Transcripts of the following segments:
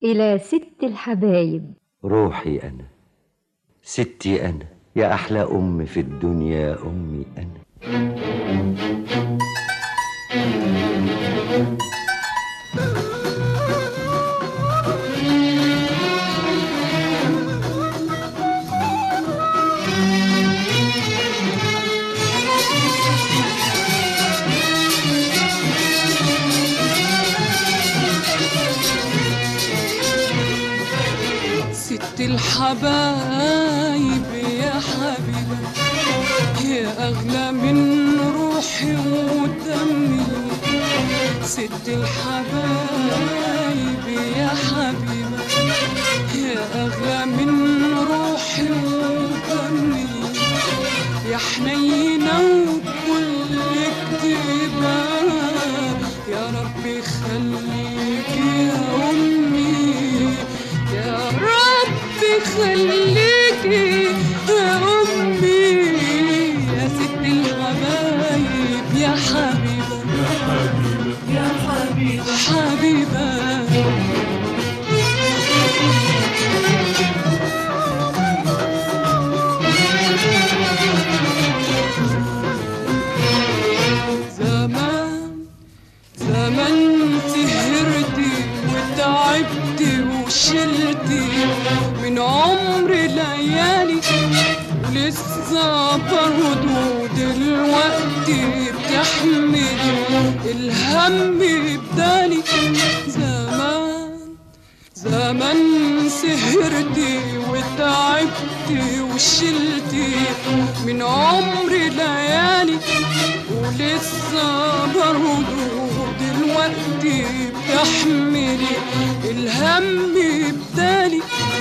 إلى ست الحبايب روحي أنا ستي أنا يا أحلى أم في الدنيا أمي أنا ست الحبايب يا حبيبة يا أغلى من روحي ودمي ست الحبايب يا حبيبة يا أغلى من روحي ودمي يا حنينة وكل كتيبة يا ربي خليك يا أمي يا ربي خليكي يا أمي يا ست الحبايب يا حبيبة يا حبيبة حبيبة زمان زمان سهرتي وتعبتي وشلتي من عمر ليالي ولسه برضه دلوقتي بتحملي الهم بدالي زمان زمان سهرتي وتعبتي وشلتي من عمري ليالي ولسه برضه دلوقتي بتحملي الهم بدالي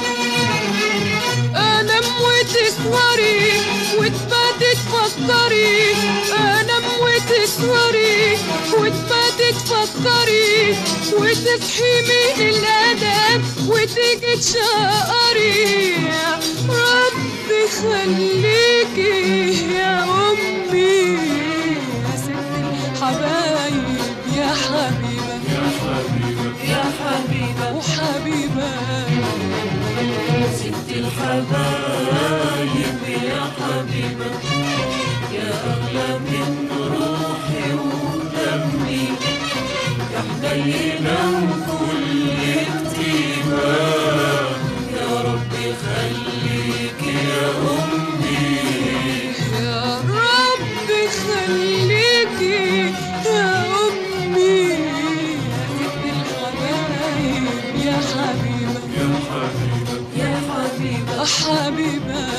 انام وتسهري وتباتي تفكري انام وتسهري وتباتي تفكري وتصحي من الانام وتيجي تشقري يا ربي خليكي يا امي يا ست الحبايب يا حبيبه يا حبيبه يا حبيبه وحبيبه ست الحبايب يا حبيبة يا أغلى من روحي ودمي يا حنينة وكل كتيبة يا ربي خليك يا أمي يا ربي خليكي يا أمي يا ست الحبايب يا حبيبة يا حبيبة يا حبيبة حبيبة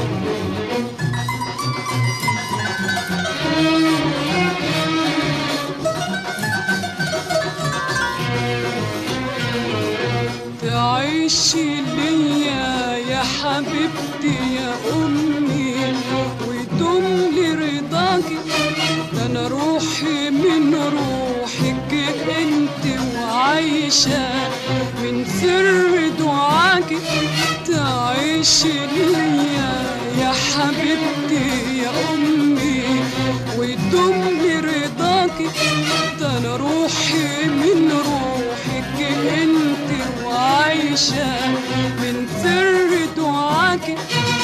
تعيشي ليا يا حبيبتي يا أمي ويدوم لي رضاكي ده أنا روحي من روحك انت وعايشة من سر دعاكي تعيشي ليا يا حبيبتي يا أمي ويدوم لي رضاكي ده أنا روحي من روحك انت وعايشة من سر دعاكي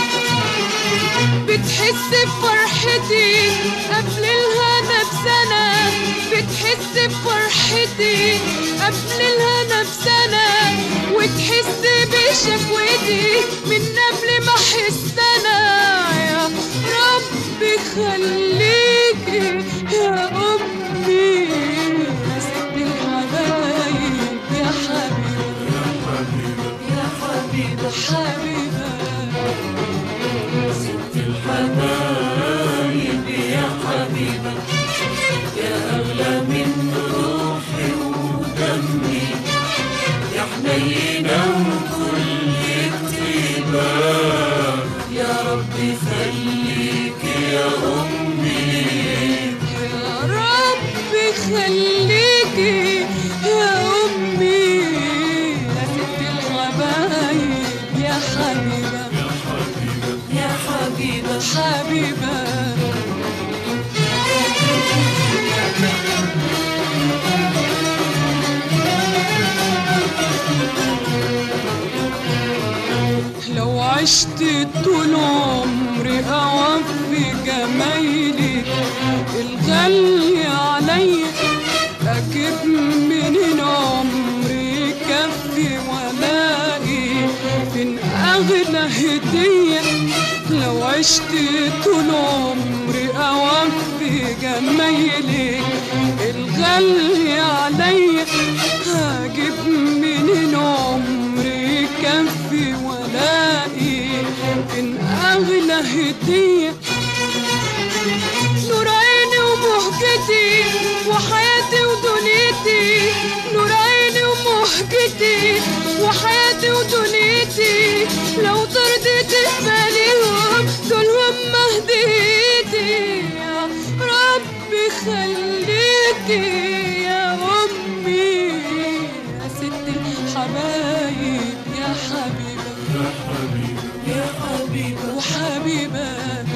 بتحس بفرحتي قبل الهنا بسنة بتحس بفرحتي قبل الهنا بسنة وتحس بشكوتي من قبل ما احس انا يا ربي خليكي يا امي يا ست الحبايب يا حبيبه يا حبيبة حبيبه ست الحبايب يا حبيبة يا أغلى من روحي ودمي يا حنينة وكل كتيبة يا ربي خليك يا أمي يا ربي خليكي يا أمي يا ست الحبايب يا حبيبة يا حبيبة حبيبة عشت طول عمري أوفي جمايلك الغالي عليا أجيب منين عمري كفي ولاقي فين أغلى هدية لو عشت طول عمري أوفي جمايلك الغالي عليا هجيب منين عمري كفي ولاقي فين أغلى هدية نور عيني ومهجتي وحياتي ودنيتي نور عيني ومهجتي وحياتي ودنيتي لو ترضيت باليهم دول هم هديتي يا ربي خليكي يا أمي يا ست الحبايب يا حبيبة يا حبيبة وحبيبة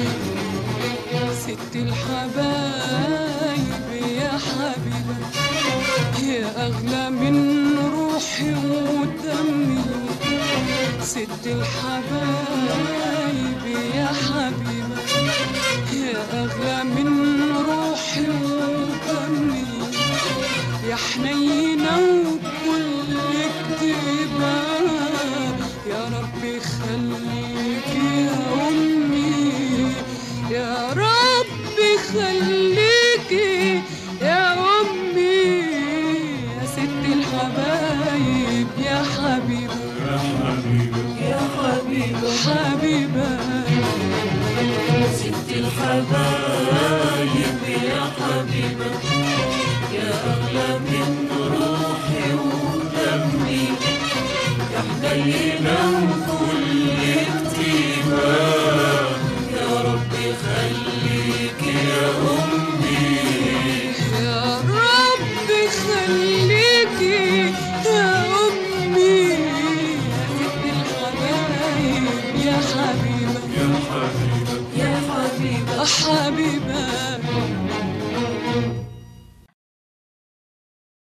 ست الحبايب يا حبيبة يا أغلى من روحي ودمي ست الحبايب يا حبيبة يا أغلى من روحي ودمي يا حنينة وكل كتيبة يا ربي خليك يا أمي يا ربي خليكي يا أمي يا ست الحبايب يا حبيبة يا حبيبة حبيبة ست الحبايب يا حبيبة يا أغلى من روحي ودمي يا حنينة وكل كتيبة يا ربي خليك